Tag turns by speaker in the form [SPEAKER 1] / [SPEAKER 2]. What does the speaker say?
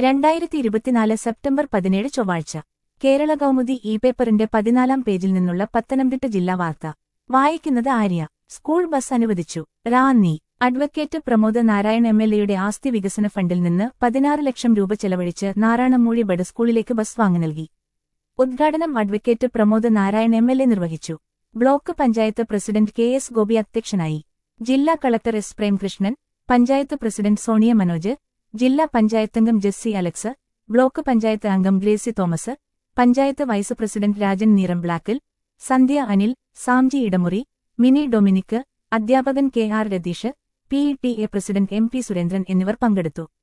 [SPEAKER 1] രണ്ടായിരത്തി ഇരുപത്തിനാല് സെപ്റ്റംബർ പതിനേഴ് ചൊവ്വാഴ്ച കേരള കൗമുദി ഇ പേപ്പറിന്റെ പതിനാലാം പേജിൽ നിന്നുള്ള പത്തനംതിട്ട ജില്ലാ വാർത്ത വായിക്കുന്നത് ആര്യ സ്കൂൾ ബസ് അനുവദിച്ചു Ranni advocate Pramod Narayan M L എയുടെ ആസ്തി വികസന ഫണ്ടിൽ നിന്ന് പതിനാറ് ലക്ഷം രൂപ ചെലവഴിച്ച് നാറാണമൂഴി ബഡ് സ്കൂളിലേക്ക് ബസ് വാങ്ങി നൽകി ഉദ്ഘാടനം advocate Pramod Narayan M L A നിർവഹിച്ചു block panchayat president K S Gopi അധ്യക്ഷനായി ജില്ലാ collector S Premkrishnan panchayat president Sonia Manoj ജില്ലാ പഞ്ചായത്തംഗം ജെസ്സി അലക്സ് ബ്ലോക്ക് പഞ്ചായത്ത് അംഗം ഗ്രേസി തോമസ് പഞ്ചായത്ത് വൈസ് പ്രസിഡന്റ് രാജൻ നീറംബ്ലാക്കിൽ സന്ധ്യ അനിൽ സാംജി ഇടമുറി മിനി ഡൊമിനിക്ക് അധ്യാപകൻ K R Ratheesh P E T A president M P Surendran എന്നിവർ പങ്കെടുത്തു